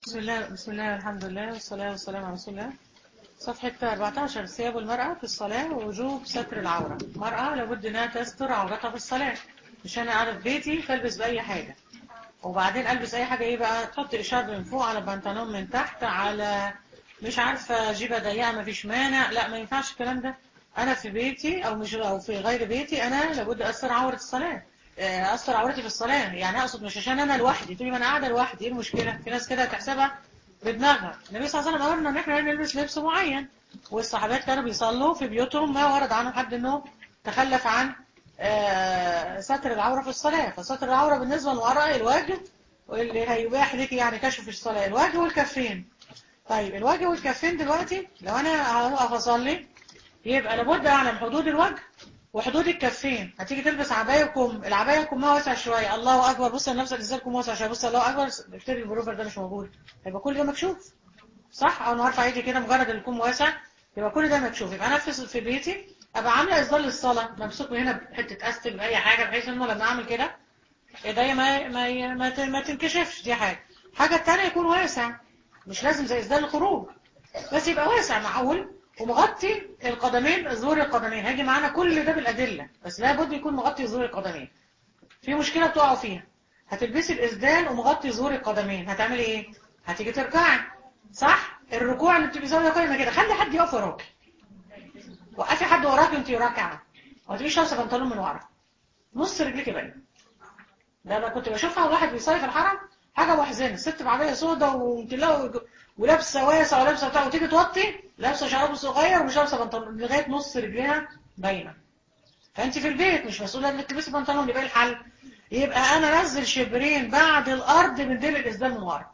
بسم الله بسم الله الحمد لله والصلاة والسلام على رسول الله صفحة 14 ثياب المرأة في الصلاة ووجوب ستر العورة المرأة لابد انها تستر عورتها في الصلاة مش انا قاعدة في بيتي فالبس بأي حاجة وبعدين البس اي حاجة ايه بقى تحط اشارب من فوق على بنطلون من تحت على مش عارفة جيبة ضيقة مفيش مانع لا ما ينفعش الكلام ده انا في بيتي او مش او في غير بيتي انا لابد استر عورة الصلاة أثر عورتي في الصلاة يعني أقصد مش عشان أنا لوحدي تقولي ما أنا قاعدة لوحدي إيه المشكلة في ناس كده تحسبها بدماغها النبي صلى الله عليه وسلم أمرنا إن إحنا نلبس لبس معين والصحابات كانوا بيصلوا في بيوتهم ما ورد عنهم حد إنه تخلف عن ستر العورة في الصلاة فستر العورة بالنسبة للمرأة الوجه واللي هيباح لك يعني كشف في الصلاة الوجه والكفين طيب الوجه والكفين دلوقتي لو أنا هقف أصلي يبقى لابد أعلم حدود الوجه وحدود الكفين هتيجي تلبس عباية وكم العباية كمها واسع شوية الله أكبر بص لنفسك ازاي كمها واسع شوية بص الله أكبر افتري البروفر ده مش موجود يبقى كل ده مكشوف صح أول ما ارفع ايدي كده مجرد الكم واسع يبقى كل ده مكشوف يبقى أنا في في بيتي أبقى عاملة إصدار للصلاة ممسوك من هنا بحتة أستك بأي حاجة بحيث إنه لما أعمل كده ايديا ما ما ما, ما تنكشفش دي حاجة الحاجة التانية يكون واسع مش لازم زي إصدار الخروج بس يبقى واسع معقول ومغطي القدمين ظهور القدمين هيجي معانا كل ده بالأدلة بس لابد يكون مغطي ظهور القدمين في مشكلة بتقعوا فيها هتلبسي الإسدال ومغطي ظهور القدمين هتعملي ايه هتيجي تركعي صح الركوع اللي بتبقي زاويه قايمه كده خلي حد يقف وراكي وقفي حد وراكي وانت راكعه ما تجيش لابسه بنطلون من ورا نص رجليكي باين ده انا كنت بشوفها واحد بيصلي في الحرم حاجه محزنه الست بعبايه سودا ومتلاقوا ولابسه واسع ولابسه بتاع وتيجي توطي لابسه شراب صغير ومش لابسه بنطلون لغايه نص رجليها باينه فانت في البيت مش مسؤوله انك تلبسي بنطلون يبقى الحل يبقى انا انزل شبرين بعد الارض من ديل الاسدال من ورا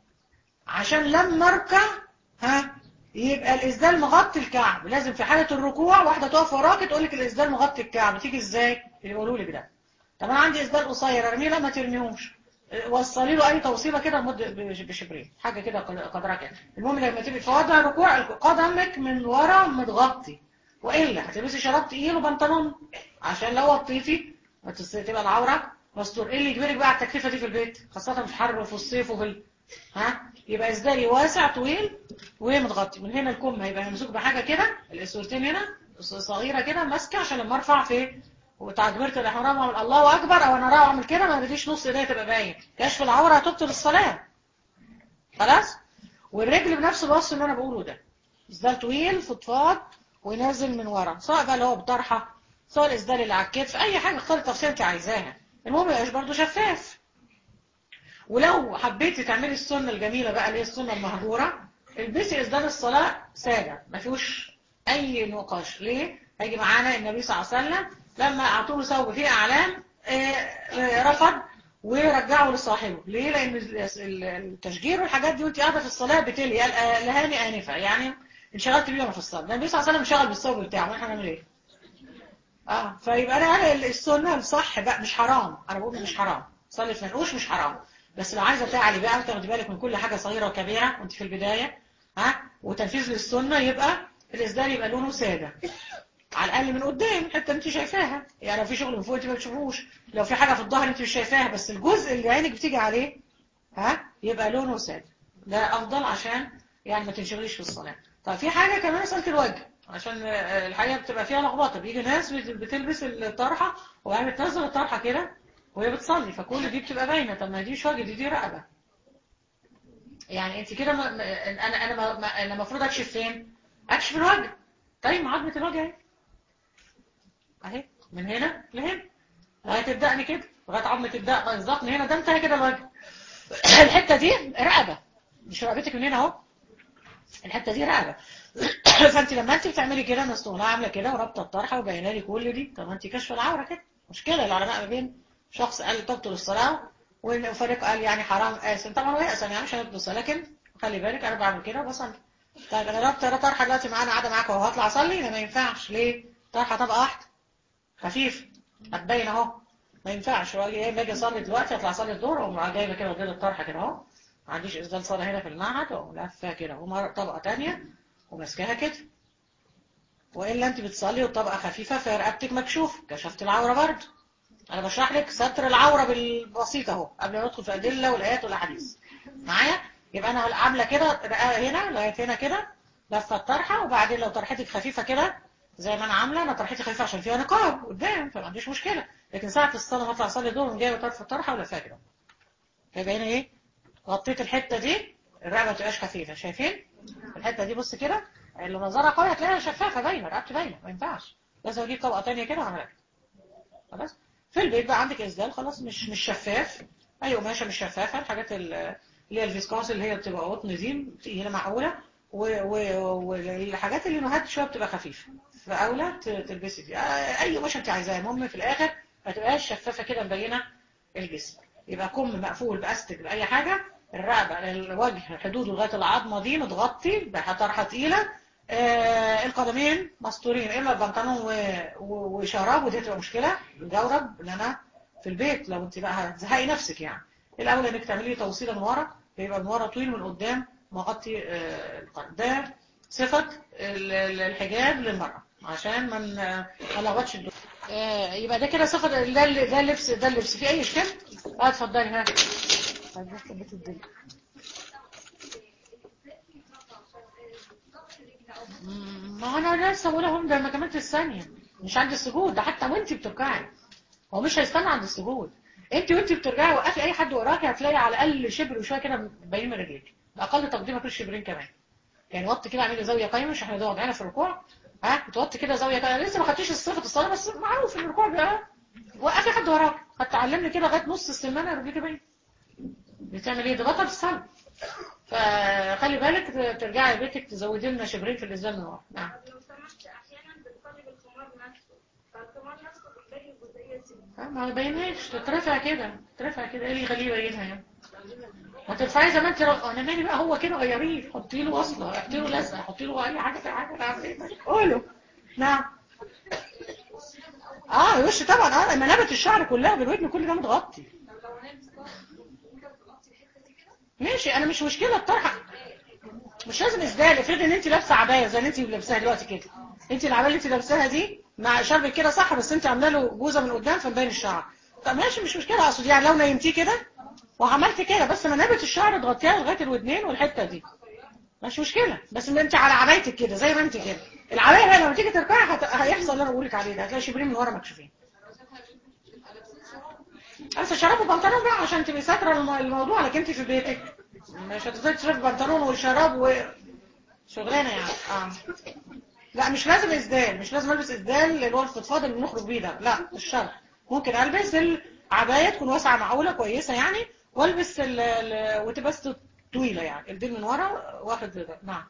عشان لما اركع ها يبقى الاسدال مغطي الكعب لازم في حاله الركوع واحده تقف وراك تقول لك الاسدال مغطي الكعب تيجي ازاي يقولوا لك ده طب انا عندي اسدال قصير ارميه لا ما ترميهوش وصلي له اي توصيله كده لمده بشبرين حاجه كده قدرها كده المهم لما تبقي في وضع الركوع قدمك من ورا متغطي والا هتلبسي شراب تقيل وبنطلون عشان لو وطيتي تبقى العوره مستور ايه اللي يجبرك بقى على التكلفه دي في البيت خاصه في حر وفي الصيف وفي ال... ها يبقى اسدالي واسع طويل ومتغطي من هنا الكم هيبقى ممسوك بحاجه كده الاسورتين هنا صغيره كده ماسكه عشان لما ارفع في وتعجبرت الاحرام واعمل الله اكبر او انا رايح اعمل كده ما بديش نص ايديا تبقى باين كشف العوره هتبطل الصلاه خلاص والرجل بنفس الوصف اللي انا بقوله ده اسدال طويل فضفاض ونازل من ورا سواء بقى اللي هو بطرحه سواء الاسدال اللي على الكتف اي حاجه اختار التفصيل انت عايزاها المهم يبقاش برضه شفاف ولو حبيتي تعملي السنه الجميله بقى اللي هي السنه المهجوره البسي اسدال الصلاه ساده ما فيهوش اي نقاش ليه هيجي معانا النبي صلى الله عليه وسلم لما اعطوا له ثوب فيه اعلام رفض ورجعوا لصاحبه ليه لان التشجير والحاجات دي وانت قاعده في الصلاه بتلي لهاني انفه يعني انشغلت بيه وانا في الصلاه النبي صلى الله عليه وسلم انشغل بالثوب بتاعه واحنا هنعمل ايه اه فيبقى انا السنه الصح بقى مش حرام انا بقول مش حرام صلي في منقوش مش حرام بس لو عايزه تعلي بقى وتاخدي بالك من كل حاجه صغيره وكبيره وانت في البدايه ها وتنفيذ للسنه يبقى الاسدال يبقى لونه ساده على الاقل من قدام حتى انت شايفاها يعني لو في شغل من فوق انت ما بتشوفوش لو في حاجه في الظهر انت مش شايفاها بس الجزء اللي عينك بتيجي عليه ها يبقى لونه ساده ده افضل عشان يعني ما تنشغليش في الصلاه طب في حاجه كمان مساله الوجه عشان الحقيقه بتبقى فيها لخبطه بيجي ناس بتلبس الطرحه وهي بتنزل الطرحه كده وهي بتصلي فكل دي بتبقى باينه طب ما دي مش وجه دي دي رقبه يعني انت كده ما انا انا ما انا المفروض اكشف فين اكشف الوجه طيب عظمه الوجه اهي اهي من هنا لهنا لغايه تبدأني كده لغايه عظمه تبدا بالظبط من هنا ده انتهى كده الوجه الحته دي رقبه مش رقبتك من هنا اهو الحته دي رقبه فانت لما انت بتعملي كده مسطوله عامله كده ورابطه الطرحه وبينه لي كل دي طب انت كشف العوره كده مشكله العلماء ما بين شخص قال تبطل الصلاه وفريق قال يعني حرام قاسم طبعا هو يقسم يعني مش هنبطل الصلاه لكن خلي بالك انا بعمل كده وبصلي طيب انا رابطه طرحه دلوقتي معانا قاعده معاكم وهطلع اصلي لا ما ينفعش ليه طرحه طبقه واحده خفيف هتبين اهو ما ينفعش ايه لما اجي اصلي دلوقتي اطلع اصلي الظهر واقوم جايبه كده وجايبه الطرحه كده اهو ما عنديش اسدال صلاه هنا في المعهد واقوم لافه كده ومره طبقه ثانيه وماسكاها كده والا انت بتصلي والطبقه خفيفه فرقبتك مكشوف كشفت العوره برضه انا بشرح لك ستر العوره بالبسيط اهو قبل ما ندخل في ادله والايات والاحاديث معايا يبقى انا عامله كده رقبه هنا لغايه هنا كده لفه الطرحه وبعدين لو طرحتك خفيفه كده زي ما انا عامله انا طرحتي خفيفه عشان فيها نقاب قدام فما عنديش مشكله لكن ساعه الصلاه هطلع اصلي دور جايه طرف الطرحه ولا كده يبقى هنا ايه غطيت الحته دي الرقبه ما تبقاش خفيفه شايفين الحته دي بص كده اللي نظرها قوي هتلاقيها شفافه باينه رقبتي باينه ما ينفعش لازم اجيب طبقه ثانيه كده واعملها كده خلاص في البيت بقى عندك اسدال خلاص مش مش شفاف اي قماشه مش شفافه الحاجات اللي هي الفيسكوس اللي هي بتبقى قطن دي هنا معقوله والحاجات اللي نهات شويه بتبقى خفيفه فاولى تلبسي دي اي قماشه انت عايزاها المهم في الاخر ما تبقاش شفافه كده مبينه الجسم يبقى كم مقفول باستك باي حاجه الرقبه الوجه حدوده لغايه العظمه دي متغطي بطرحه تقيله آه القدمين مستورين اما البنطلون وشراب ودي تبقى مشكله الجورب ان انا في البيت لو انت بقى هتزهقي نفسك يعني الاول انك تعملي توصيله من ورا يبقى من ورا طويل من قدام مغطي آه القدم ده صفه الحجاب للمراه عشان ما ما نلخبطش الدنيا آه يبقى ده كده صفه ده ده اللبس ده اللبس في اي اشكال اه اتفضلي ها ما انا لسه بقول اهو ده ما كملت الثانيه مش عند السجود ده حتى وانت بتركعي هو مش هيستنى عند السجود انت وانت بترجعي وقفي اي حد وراكي هتلاقي على الاقل شبر وشويه كده مبين من رجليك اقل تقديم كل شبرين كمان يعني وطي كده اعملي زاويه قايمه مش احنا وضعنا في الركوع ها بتوطي كده زاويه قايمه لسه ما خدتيش صفه الصلاه بس معروف ان الركوع بقى وقفي حد وراك هتعلمني كده لغايه نص السمانه رجليك باين بتعمل ايه ضغطها في الصلاه فخلي بالك ترجعي بيتك تزودي لنا شبرين في الازاز من ورا نعم لو سمحت احيانا بتصلي بالخمار نفسه فالخمار نفسه بتلاقي الجزئيه دي ما يبينهاش تترفع كده تترفع كده ايه اللي يخليه يبينها يعني ما ترفعي زي ما انت رفع انا مالي بقى هو كده غيريه حطي له وصله حطي له لزقه حطي له اي حاجه في حاجه اعمل ايه قولوا نعم اه الوش طبعا اه منابت الشعر كلها بالودن كل ده متغطي ماشي انا مش مشكله الطرحه مش لازم اسدال افرض ان انت لابسه عبايه زي اللي انت لابساها دلوقتي كده انت العبايه اللي انت لابساها دي مع شربك كده صح بس انت عامله له جوزه من قدام فمبين الشعر طب ماشي مش مشكله اقصد يعني لو نيمتيه كده وعملت كده بس منابت الشعر تغطيها لغايه الودنين والحته دي مش مشكله بس ما انت على عبايتك كده زي ما انت كده العبايه بقى لما تيجي تركعي هت... هيحصل اللي انا بقول لك عليه ده هتلاقي شبرين من ورا مكشوفين بس شراب وبنطلون بقى عشان تبقي ساتره الموضوع لكن انت في بيتك مش هتفضلي تشربي بنطلون وشراب و شغلانه يعني اه لا مش لازم اسدال مش لازم البس اسدال اللي هو الفضفاض اللي بنخرج بيه ده لا مش شرط ممكن البس العبايه تكون واسعه معقوله كويسه يعني والبس ال ال وتبقى بس طويله يعني الديل من ورا واخد ده نعم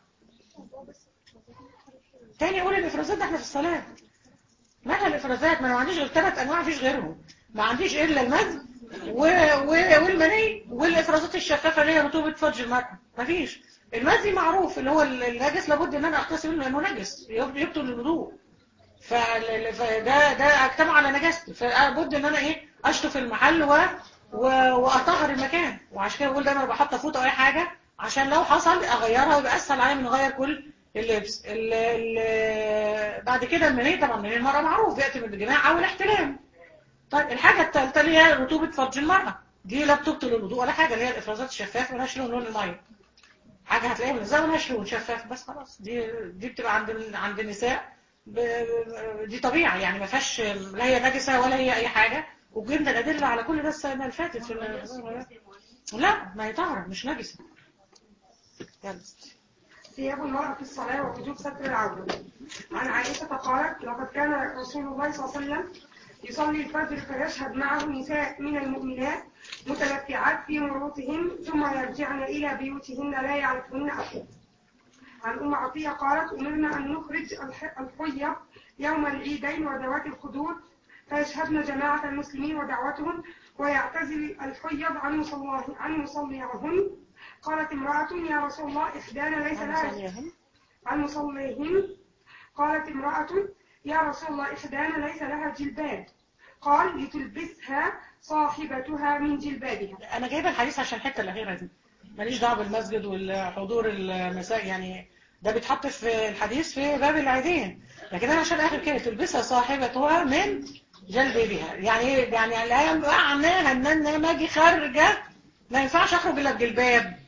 تاني اقول الافرازات ده احنا في الصلاه مالها الافرازات ما انا ما عنديش غير ثلاث انواع مفيش غيرهم ما عنديش الا المد و... و... والمني والافرازات الشفافه اللي هي رطوبه فرج المرأة مفيش المزي معروف اللي هو النجس لابد ان انا اغتسل منه لانه نجس يبطل الوضوء فده ده اجتمع على نجاستي فلابد ان انا ايه اشطف المحل و... و... واطهر المكان وعشان كده بقول دايما بحط فوطه او اي حاجه عشان لو حصل اغيرها ويبقى اسهل عليا من اغير كل اللبس ال... ال... بعد كده المني طبعا من المرأة معروف بياتي من الجماع او الاحتلام طيب الحاجة الثالثة اللي هي رطوبة فرج المرأة دي لا بتبطل الوضوء ولا حاجة اللي هي الافرازات الشفافة ملهاش لون لون المية حاجة هتلاقيها من زي ملهاش لون شفاف بس خلاص دي دي بتبقى عند عند النساء دي طبيعة يعني ما فيهاش لا هي نجسة ولا هي أي حاجة وجبنا الأدلة على كل ده السنة اللي فاتت في لا ما هي طاهرة مش نجسة يلا ثياب المرأة في الصلاة ووجوب ستر العورة عن عائشة قالت لقد كان رسول الله صلى الله عليه وسلم يصلي الفجر فيشهد معه نساء من المؤمنات متلفعات في مروطهن ثم يرجعن إلى بيوتهن لا يعرفهن أحد عن أم عطية قالت أمرنا أن نخرج الحيض يوم العيدين وذوات الخدود فيشهدن جماعة المسلمين ودعوتهم ويعتزل الحيض عن مصلاه عن مصليهن قالت امرأة يا رسول الله إحدانا ليس لها عن مصليهن قالت امرأة يا رسول الله إحدانا ليس لها جلباب قال لتلبسها صاحبتها من جلبابها أنا جايبة الحديث عشان الحتة الأخيرة دي ماليش دعوة بالمسجد والحضور المساء يعني ده بيتحط في الحديث في باب العيدين لكن أنا عشان آخر كده تلبسها صاحبتها من جلبابها يعني ايه يعني الآية معناها إن أنا ما أجي خارجة ما ينفعش أخرج إلا بجلباب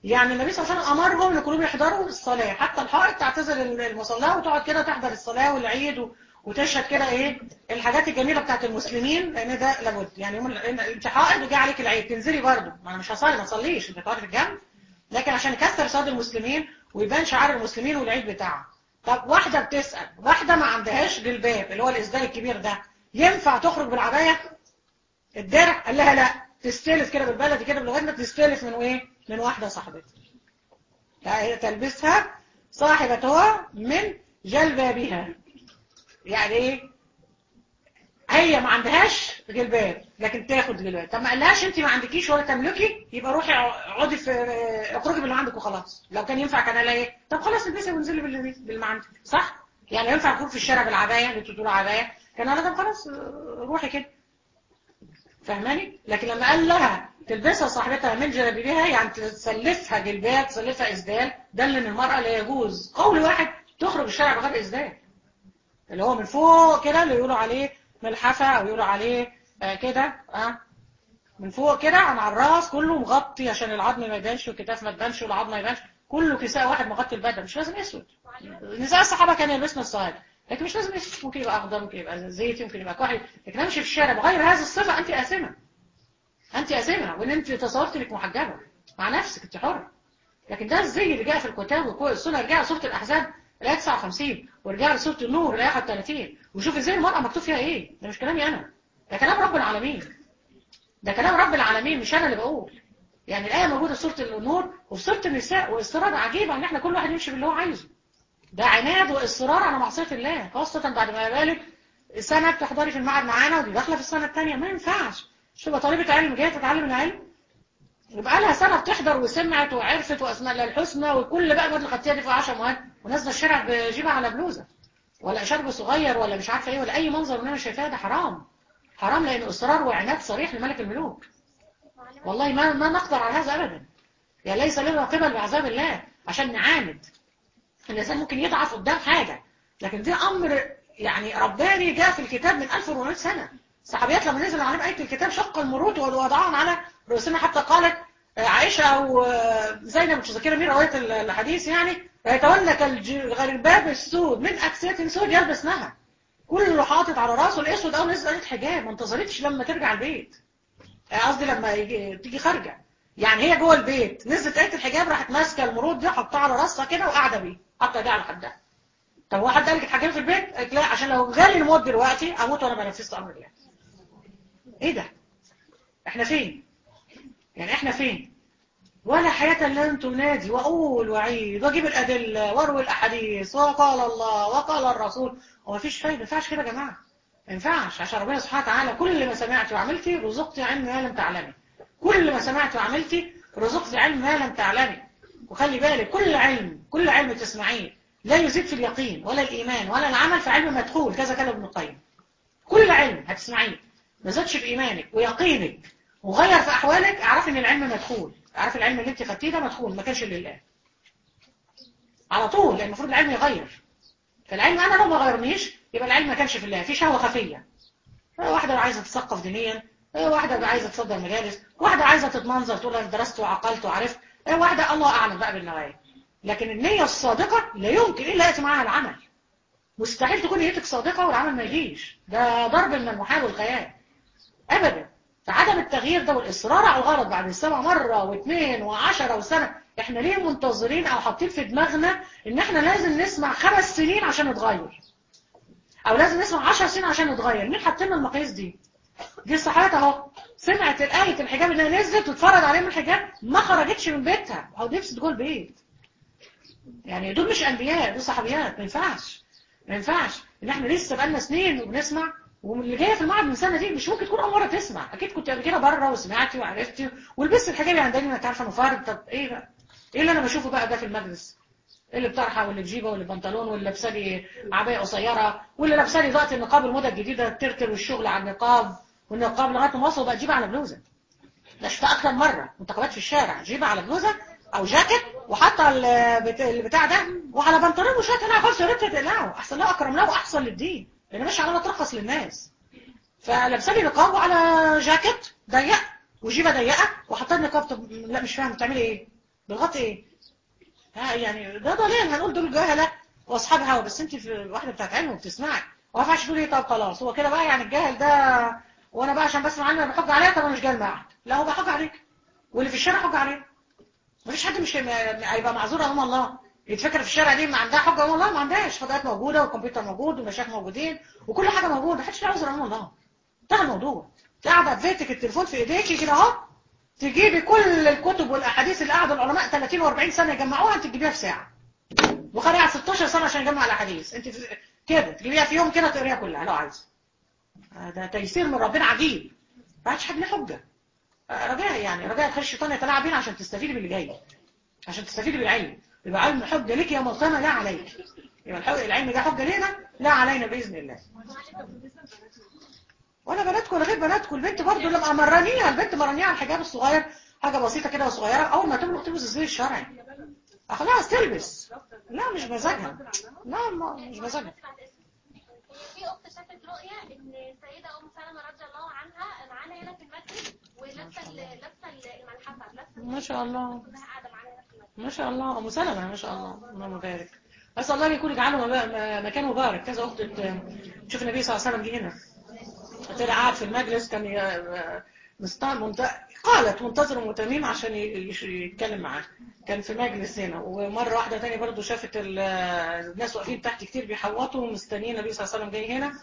يعني النبي صلى الله عليه وسلم امرهم ان كلهم يحضروا الصلاه حتى الحائط تعتزل المصلاه وتقعد كده تحضر الصلاه والعيد و... وتشهد كده ايه الحاجات الجميله بتاعت المسلمين لان ده لابد يعني يوم ال- انت حائض وجاي عليك العيد تنزلي برضه ما انا مش هصلي ما اصليش انت تقعدي في الجنب لكن عشان يكسر صاد المسلمين ويبان شعار المسلمين والعيد بتاعهم طب واحده بتسال واحده ما عندهاش جلباب اللي هو الاسدال الكبير ده ينفع تخرج بالعبايه الدرع قال لها لا تستلف كده بالبلدي كده بلغتنا تستلف من ايه من واحده صاحبتها لا هي تلبسها صاحبتها من جلبابها يعني ايه هي ما عندهاش جلباب لكن تاخد جلباب طب ما قالهاش انت ما عندكيش ولا تملكي يبقى روحي اقعدي في اخرجي باللي عندك وخلاص لو كان ينفع كان قالها ايه طب خلاص البسي وانزلي باللي باللي عندك صح يعني ينفع اكون في الشارع بالعبايه اللي انتوا بتقولوا عبايه كان قالها طب خلاص روحي كده فاهماني لكن لما قال لها تلبسها صاحبتها من جلابيبها يعني تسلفها جلباب تسلفها اسدال دل ان المرأة لا يجوز قول واحد تخرج الشارع بغير اسدال اللي هو من فوق كده اللي يقولوا عليه ملحفة او يقولوا عليه آه كده اه من فوق كده عن على الراس كله مغطي عشان العظم ما يبانش والكتاف ما تبانش والعظم ما يبانش كله كساء واحد مغطي البدن مش لازم اسود نساء الصحابة كانوا يلبسنا الصهاينة لكن مش لازم اسود ممكن يبقى اخضر ممكن يبقى زيتي ممكن يبقى كحلي لكن امشي في الشارع بغير هذه الصفة انت آثمة انت آثمة وان انت تصورت انك محجبة مع نفسك انت حرة لكن ده الزي اللي جاء في الكتاب والسنة ارجع لسورة الأحزاب الآية 59 وارجع لسورة النور الآية 31 وشوف ازاي المرأة مكتوب فيها ايه ده مش كلامي انا ده كلام رب العالمين ده كلام رب العالمين مش انا اللي بقول يعني الآية موجودة في سورة النور وفي سورة النساء واصرار عجيب ان احنا كل واحد يمشي باللي هو عايزه ده عناد واصرار على معصية الله خاصة بعد ما بالك سنة بتحضري في المعهد معانا ودي داخلة في السنة الثانية ما ينفعش مش تبقى طالبة علم جاية تتعلم العلم يبقى لها سنة بتحضر وسمعت وعرفت واسماء الله الحسنى وكل بقى مادة خدتيها دي في 10 مواد ونازله الشارع بجيبها على بلوزة ولا شرب صغير ولا مش عارفه ايه ولا اي منظر من انا شايفاه ده حرام حرام لانه اصرار وعناد صريح لملك الملوك والله ما ما نقدر على هذا ابدا يعني ليس لنا قبل بعذاب الله عشان نعاند الانسان ممكن يضعف قدام حاجه لكن ده امر يعني رباني جاء في الكتاب من 1400 سنه الصحابيات لما نزل عليهم آية الكتاب شق المروط ووضعهم على رؤوسنا حتى قالت عائشة أو زينب مش متذكرة مين رواية الحديث يعني يتولى كالغرباب السود من أكسية سود يلبسنها كله حاطط على راسه الأسود أو نزل قالت حجاب ما انتظرتش لما ترجع البيت قصدي لما يجي تيجي خارجة يعني هي جوه البيت نزلت آية الحجاب راحت ماسكة المروط دي حطها على راسها كده وقاعدة بيه حاطة دي على خدها طب هو حد قال لك اتحجبي في البيت؟ قالت لا عشان لو جالي الموت دلوقتي اموت وانا بنفذت امر الله ايه ده احنا فين يعني احنا فين ولا حياة لن تنادي واقول واعيد واجيب الادله واروي الاحاديث وقال الله وقال الرسول هو مفيش فايده ما ينفعش كده يا جماعه ما ينفعش عشان ربنا سبحانه وتعالى كل ما سمعت وعملتي رزقت علم ما لم تعلمي كل ما سمعت وعملتي رزقت علم ما لم تعلمي وخلي بالك كل علم كل علم تسمعيه لا يزيد في اليقين ولا الايمان ولا العمل في علم مدخول كذا كلام ابن القيم كل علم هتسمعيه ما زادش في ايمانك ويقينك وغير في احوالك اعرف ان العلم مدخول اعرف العلم اللي انت خدتيه ده مدخول ما كانش لله على طول لان المفروض العلم يغير فالعلم انا لو ما غيرنيش يبقى العلم ما كانش في الله في شهوه خفيه واحده عايزه تثقف دينيا واحده عايزه تصدر مجالس واحده عايزه تتمنظر تقول انا درست وعقلت وعرفت واحده الله اعلم بقى بالنوايا لكن النيه الصادقه لا يمكن الا ياتي معها العمل مستحيل تكون نيتك صادقه والعمل ما يجيش ده ضرب من المحال والخيال ابدا فعدم التغيير ده والاصرار على الغلط بعد السبع مره واثنين وعشرة وسنه احنا ليه منتظرين او حاطين في دماغنا ان احنا لازم نسمع خمس سنين عشان نتغير او لازم نسمع عشر سنين عشان نتغير مين حاطين لنا المقاييس دي دي الصحابات اهو سمعت الآية الحجاب انها نزلت واتفرج عليهم الحجاب ما خرجتش من بيتها او نفسها جوه البيت يعني دول مش انبياء دول صحابيات ما ينفعش ما ينفعش ان احنا لسه بقالنا سنين وبنسمع واللي جايه في المعهد من سنه دي مش ممكن تكون اول مره تسمع اكيد كنت قبل كده بره وسمعتي وعرفتي ولبست الحجاب يعني دايما انت عارفه انه فارغ طب ايه بقى ايه اللي انا بشوفه بقى ده في المجلس اللي بطرحه واللي بجيبه واللي بنطلون واللي لابسه لي عبايه قصيره واللي لابسه لي دلوقتي النقاب الموضه الجديده الترتر والشغل على النقاب والنقاب لغايه ما وصلوا بقى تجيبها على بلوزه ده شفتها اكتر مره منتخبات في الشارع جيبها على بلوزه او جاكيت وحاطه البتاع ده وعلى بنطلون وشات انا خالص يا ريت تقلعه احسن له اكرم له واحسن للدين لان مش عماله ترخص للناس فلابسه لي نقاب وعلى جاكيت ضيق وجيبه ضيقه وحاطه لي نقاب طب لا مش فاهم بتعملي ايه بتغطي ايه ها يعني ده ضلال هنقول دول جهله واصحاب هوا بس انت في واحده بتاعت علم وبتسمعي وما ينفعش تقولي طب خلاص هو كده بقى يعني الجاهل ده وانا بقى عشان بسمع عنه بحج عليه طب انا مش جاي المعهد لا هو بحج عليك واللي في الشارع حج عليه مفيش حد مش هيبقى معذور امام الله يتفكر في الشارع دي ما عندها حجه امام الله ما عندهاش فضاءات موجوده والكمبيوتر موجود والمشايخ موجودين وكل حاجه موجوده محدش له عذر امام الله انتهى الموضوع قاعده في بيتك التليفون في ايديكي كده اهو تجيبي كل الكتب والاحاديث اللي قعدوا العلماء 30 و40 سنه يجمعوها انت تجيبيها في ساعه بخاري قعد 16 سنه عشان يجمع الاحاديث انت في... كده تجيبيها في يوم كده تقريها كلها لو عايز ده تيسير من ربنا عجيب ما عادش حد له حجه رجاء يعني رجاء تخلي الشيطان يتلاعب بينا عشان تستفيدي باللي جاي عشان تستفيدي بالعلم يبقى علم حجه لك يوم القيامه لا عليك يبقى الحج... العلم ده حجه لينا لا علينا باذن الله ولا بناتكم ولا غير بناتكم البنت برضه لما مرنيها البنت مرنيها على الحجاب الصغير حاجه بسيطه كده وصغيره اول ما تبلغ تلبس الزي الشرعي خلاص تلبس لا مش مزاجها لا ما مش مزاجها في اخت شافت رؤيا ان السيده ام سلمة رضي الله عنها معانا هنا في المسجد ولابسه ال- لابسه الملحفه لابسه ما شاء الله كلها قاعده معانا هنا في المسجد ما شاء الله ام سلمة ما شاء الله اللهم بارك اسال الله يكون يجعله م- م- مكان مبارك كذا اخت ت- تشوف النبي صلى الله عليه وسلم جه هنا طلع قاعد في المجلس كان ي- مست- منت... قالت منتظر متميم عشان ي- يش- يتكلم معاه كان في مجلس هنا ومره واحده تانية برضو شافت ال- الناس واقفين تحت كتير بيحوطوا مستنيين النبي صلى الله عليه وسلم جاي هنا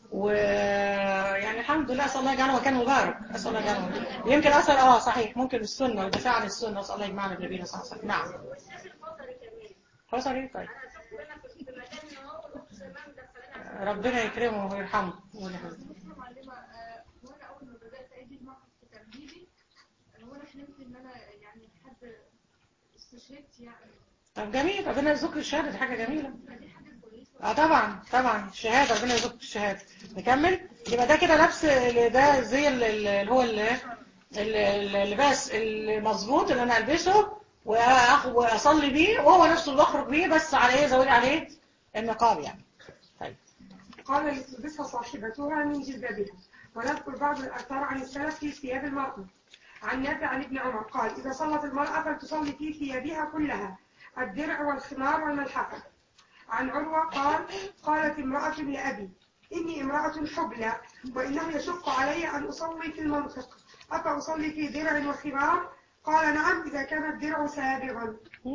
ويعني الحمد لله اسال الله يجعله مكان مبارك اسال الله يجعله مكان- يمكن اثر اه صحيح ممكن السنه والدفاع عن السنه اسال الله يجمعنا بنبينا صلى الله عليه وسلم نعم والشيخ البصري كمان حصل ايه طيب انا شفت هنا في في مكان ان هو الاخت شيماء مدخلينها ربنا يكرمه ويرحمه ويرحمه. معلمة آه، وانا اول ما بدات اجي المعهد في تمهيدي هو انا حلمت ان انا يعني حد استشهدت يعني طب جميل ربنا يرزقك الشهاده دي حاجه جميله فدي حاجه كويسه اه طبعا طبعا الشهاده ربنا يرزقك الشهاده نكمل يبقى ده كده لبس ال- ده زي ال- ال- اللي هو ال- ال- ال- اللباس المظبوط اللي انا البسه وأخ- واصلي بيه وهو نفسه اللي بخرج بيه بس على ايه زودي عليه النقاب يعني طيب قال لتلبسها صاحبتها من جلبابها ونذكر بعض الآثار عن السلف في ثياب المرأة عن نافع عن ابن عمر قال إذا صلت المرأة فلتصلي في ثيابها كلها الدرع والخمار والملحفة عن عروة قال قالت امرأة لأبي إني امرأة حبلى وإنه يشق علي أن أصلي في المنطق أفأصلي في درع وخمار قال نعم إذا كان الدرع سابغا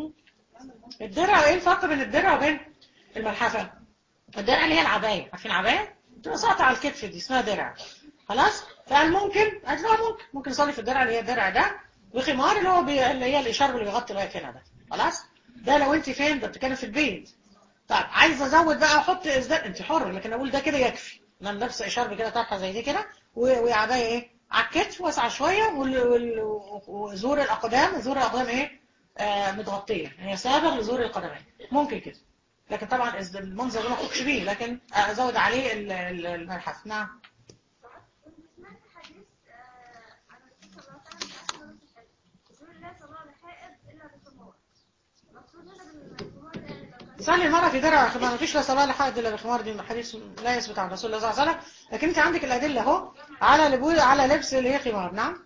الدرع ايه الفرق بين الدرع وبين الملحفه الدرع اللي هي العبايه عارفين العبايه بتبقى ساقطه على الكتف دي اسمها درع خلاص فقال ممكن قالت له ممكن ممكن يصلي في الدرع اللي هي الدرع ده وخمار اللي هو بي... اللي هي الاشاره اللي بيغطي لغايه هنا ده خلاص ده لو انت فين ده بتتكلم في البيت طيب عايز ازود بقى احط ازداد انت حر لكن اقول ده كده يكفي انا لابسه اشارب كده طرحه زي دي كده و- وعبايه ايه على الكتف واسعه شويه وال- وال- وزور الاقدام زور الاقدام ايه آه متغطيه هي سابق لزور القدمين ممكن كده لكن طبعا إز- المنظر ده ما اخرجش بيه لكن ازود عليه ال- ال- الملحف نعم كنت سمعت حديث آه، عن الرسول صلى الله عليه وسلم في آخر نص الحج يقول لا صلاة لحائض إلا بخمار المقصود هنا بالخمار ده يعني لو كان صلي المرأة في درع خمار ما فيش لا صلاة لحائض إلا بخمار دي حديث لا يثبت عن رسول الله صلى الله عليه وسلم لكن أنت عندك الأدلة أهو على لبو على لبس اللي هي خمار نعم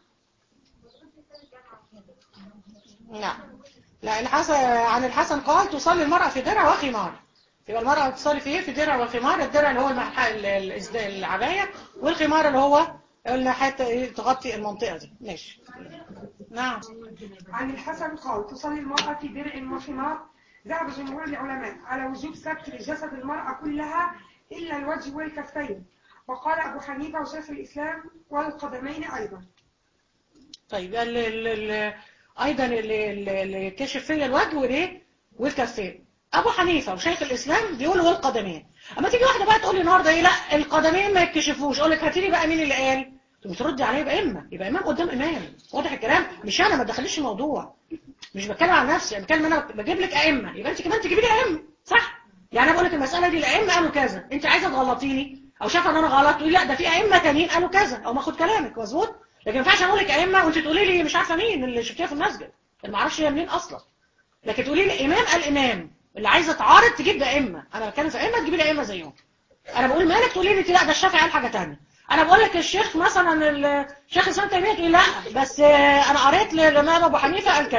نعم لا الحسن عن الحسن قال تصلي المرأة في درع وخمار يبقى المرأة تصلي في ايه في درع وخمار الدرع اللي هو المح... ال- ال- الإزد- العباية والخمار اللي هو قلنا حتى إيه تغطي المنطقة دي ماشي نعم عن الحسن قال تصلي المرأة في درع وخمار ذهب جمهور العلماء على وجوب ستر جسد المرأة كلها إلا الوجه والكفين وقال أبو حنيفة وشيخ الإسلام والقدمين أيضا طيب ال ال ال ايضا اللي اللي كشف فيا الوجه والايه والكفين ابو حنيفه وشيخ الاسلام بيقولوا والقدمين اما تيجي واحده بقى تقول لي النهارده ايه لا القدمين ما يتكشفوش اقول لك هاتي لي بقى مين اللي قال تقوم تردي عليه يبقى امه يبقى امام قدام امام واضح الكلام مش انا ما تدخليش الموضوع مش بتكلم عن نفسي انا بتكلم انا بجيب لك ائمه يبقى انت كمان تجيبي لي ائمه صح يعني انا بقول لك المساله دي الائمه قالوا كذا انت عايزه تغلطيني او شايفه ان انا غلط تقولي لا ده في ائمه تانيين قالوا كذا او ما اخد كلامك مظبوط لكن ما ينفعش اقول لك ائمه وانت تقولي لي مش عارفه مين اللي شفتيها في المسجد اللي ما اعرفش هي منين اصلا لكن تقولي لي امام قال امام اللي عايزه تعارض تجيب ده ائمه انا بتكلم في ائمه تجيبي لي ائمه زيهم انا بقول مالك تقولي لي لا ده الشافعي قال حاجه ثانيه انا بقول لك الشيخ مثلا الشيخ الاسلام تيميه تقول لا بس آه، انا قريت للامام ابو حنيفه قال كذا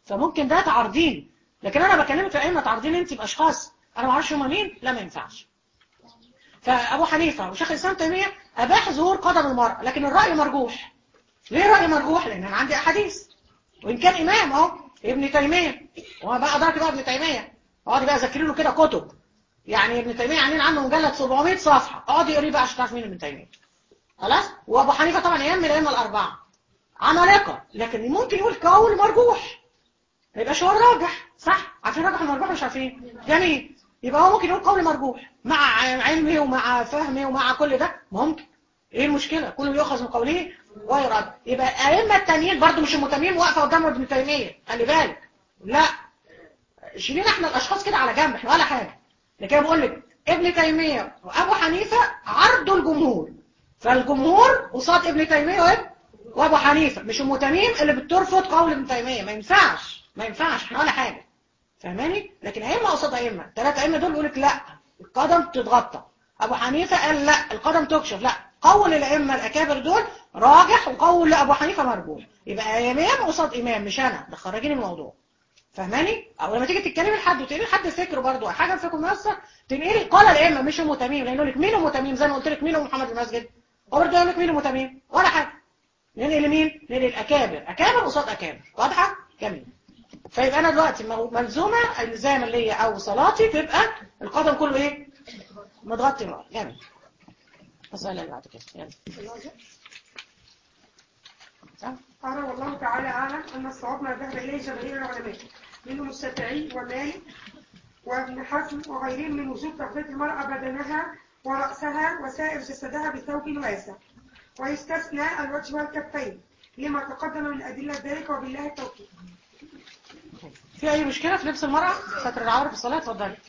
فممكن ده تعرضين لكن انا بكلمك في ائمه تعرضين انت باشخاص انا ما اعرفش هم مين لا ما ينفعش فابو حنيفه وشيخ الاسلام تيميه اباح ظهور قدم المراه لكن الراي مرجوح ليه راي مرجوح لان انا عندي احاديث وان كان امام اهو ابن تيميه وما بقى ادرك بقى ابن تيميه اقعدي بقى ذاكري له كده كتب يعني ابن تيميه عاملين عنه مجلد 700 صفحه اقعدي اقري بقى عشان تعرف مين ابن تيميه خلاص وابو حنيفه طبعا ايام من الائمه الاربعه عمالقه لكن ممكن يقول قول مرجوح ما يبقاش هو الراجح صح عارفين الراجح والمرجوح مش عارفين جميل يبقى هو ممكن يقول قول مرجوح مع علمه ومع فهمه ومع كل ده ممكن ايه المشكله كله يؤخذ من قوله ويرد يبقى الائمه التانيين برضو مش المتممين واقفه قدام ابن تيميه خلي بالك لا شيلين احنا الاشخاص كده على جنب احنا ولا حاجه لكن أنا بقول لك ابن تيميه وابو حنيفه عرضوا الجمهور فالجمهور قصاد ابن تيميه وابن وابو حنيفه مش ام تميم اللي بترفض قول ابن تيميه ما ينفعش ما ينفعش احنا ولا حاجه فاهماني لكن ائمه قصاد ائمه ثلاثه ائمه دول بيقول لك لا القدم تتغطى ابو حنيفه قال لا القدم تكشف لا قول الائمه الاكابر دول راجح وقول ابو حنيفه مرجوح يبقى امام قصاد امام مش انا ده خرجيني من الموضوع فاهماني او لما تيجي تتكلمي لحد وتقولي لحد فكره برضه حاجه في فكره منصه تنقلي قال الائمه مش ام تميم لانه لك مين ام تميم زي ما قلت لك مين ام محمد المسجد هو برضه يقول لك مين ام تميم ولا حاجه ننقل مين ننقل الاكابر اكابر قصاد اكابر واضحه جميل فيبقى انا دلوقتي مو- ملزومه الزام اللي هي او صلاتي تبقى القدم كله ايه متغطي بقى جميل السؤال اللي بعد كده يلا صح؟ قال والله تعالى أعلم أن الصواب ما ذهب إليه جماهير العلماء منهم الشافعي ومالك وابن حزم وغيرهم من وجوب تغطية المرأة بدنها ورأسها وسائر جسدها بثوب واسع ويستثنى الوجه والكفين لما تقدم من أدلة ذلك وبالله التوفيق في اي مشكله في لبس المراه ستر العوره في الصلاه اتفضلي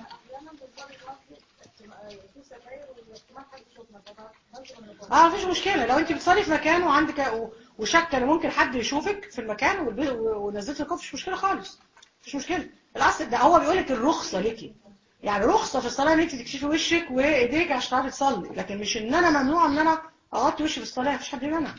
اه مفيش مشكله لو انت بتصلي في مكان وعندك و- وشك ان ممكن حد يشوفك في المكان والب- ونزلت الكوف مش مشكله خالص مفيش مشكله بالعكس ده هو بيقول لك الرخصه ليكي يعني رخصه في الصلاه ان انت تكشفي وشك وايديك عشان تعرفي تصلي لكن مش ان انا ممنوع ان انا اغطي وشي في الصلاه مفيش حد يمنع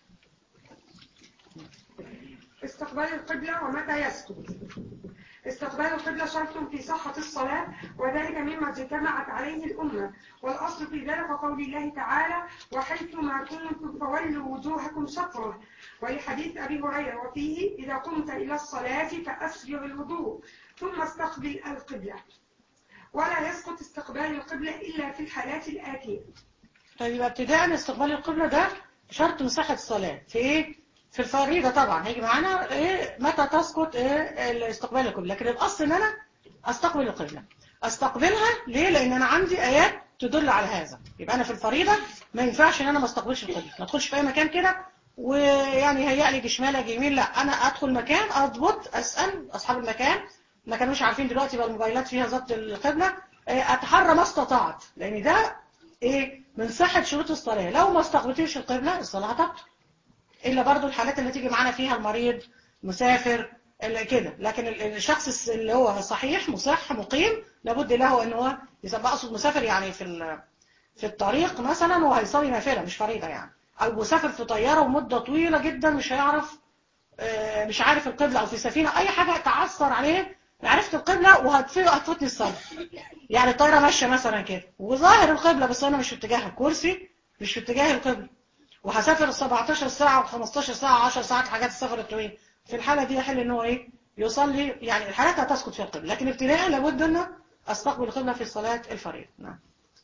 استقبال القبلة ومتى يسكت استقبال القبلة شرط في صحة الصلاة وذلك مما اجتمعت عليه الأمة والأصل في ذلك قول الله تعالى وحيث ما كنتم فولوا وجوهكم شطرة ولحديث أبي هريرة وفيه إذا قمت إلى الصلاة فأسبغ الوضوء ثم استقبل القبلة ولا يسقط استقبال القبلة إلا في الحالات الآتية طيب يبقى ابتداء استقبال القبلة ده شرط من صحة الصلاة في ايه؟ في الفريضة طبعا هيجي معانا ايه متى تسقط ايه استقبال القبلة لكن الاصل ان انا استقبل القبلة استقبلها ليه؟ لان انا عندي ايات تدل على هذا يبقى انا في الفريضة ما ينفعش ان انا ما استقبلش القبلة ما ادخلش في اي مكان كده ويعني هيأ لي شمال اجي يمين لا انا ادخل مكان اضبط اسال اصحاب المكان ما كانوش عارفين دلوقتي بقى الموبايلات فيها ضبط القبلة إيه، اتحرى ما استطعت لان ده ايه من صحة شروط الصلاة لو ما استقبلتيش القبلة الصلاة هتبطل إلا برضو الحالات اللي تيجي معانا فيها المريض مسافر اللي كده لكن ال- الشخص الس- اللي هو صحيح مصح مقيم لابد له ان هو يبقى اقصد مسافر يعني في ال- في الطريق مثلا وهيصلي نافلة مش فريضة يعني او مسافر في طيارة ومدة طويلة جدا مش هيعرف آه، مش عارف القبلة او في سفينة اي حاجة تعثر عليه عرفت القبلة وهتفوتني هتفوتني الصلاة يعني الطيارة ماشية مثلا كده وظاهر القبلة بس انا مش في اتجاه الكرسي مش في اتجاه القبلة وهسافر 17 ساعة و15 ساعة 10 ساعات حاجات السفر الطويل في الحالة دي يحل ان هو ايه يصلي يعني الحالات هتسقط في القبلة لكن ابتداء لابد ان استقبل القبلة في صلاة الفريضة نعم